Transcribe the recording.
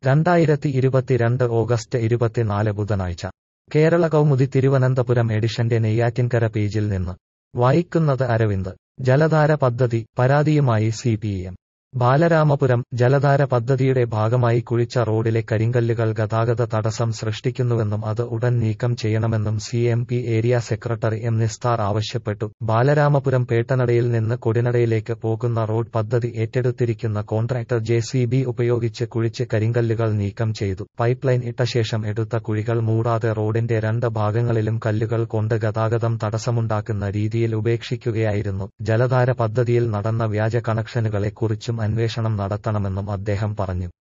രണ്ടായിരത്തി ഇരുപത്തിരണ്ട് ഓഗസ്റ്റ് ഇരുപത്തിനാല് ബുധനാഴ്ച കേരള കൗമുദി തിരുവനന്തപുരം എഡിഷന്റെ നെയ്യാറ്റിൻകര പേജിൽ നിന്ന് വായിക്കുന്നത് അരവിന്ദ് ജലധാര പദ്ധതി പരാതിയുമായി സി പി എം ബാലരാമപുരം ജലധാര പദ്ധതിയുടെ ഭാഗമായി കുഴിച്ച റോഡിലെ കരിങ്കല്ലുകൾ ഗതാഗത തടസ്സം സൃഷ്ടിക്കുന്നുവെന്നും അത് ഉടൻ നീക്കം ചെയ്യണമെന്നും C M P area secretary M Nisthar ആവശ്യപ്പെട്ടു ബാലരാമപുരം പേട്ടനടയിൽ നിന്ന് കൊടിനടയിലേക്ക് പോകുന്ന റോഡ് പദ്ധതി ഏറ്റെടുത്തിരിക്കുന്ന കോൺട്രാക്ടർ ജെ സി ബി ഉപയോഗിച്ച് കുഴിച്ച് കരിങ്കല്ലുകൾ നീക്കം ചെയ്തു പൈപ്പ് ലൈൻ ഇട്ട ശേഷം എടുത്ത കുഴികൾ മൂടാതെ റോഡിന്റെ രണ്ട് ഭാഗങ്ങളിലും കല്ലുകൾ കൊണ്ട് ഗതാഗതം തടസ്സമുണ്ടാക്കുന്ന രീതിയിൽ ഉപേക്ഷിക്കുകയായിരുന്നു ജലധാര പദ്ധതിയിൽ നടന്ന വ്യാജ കണക്ഷനുകളെക്കുറിച്ചും അന്വേഷണം നടത്തണമെന്നും അദ്ദേഹം പറഞ്ഞു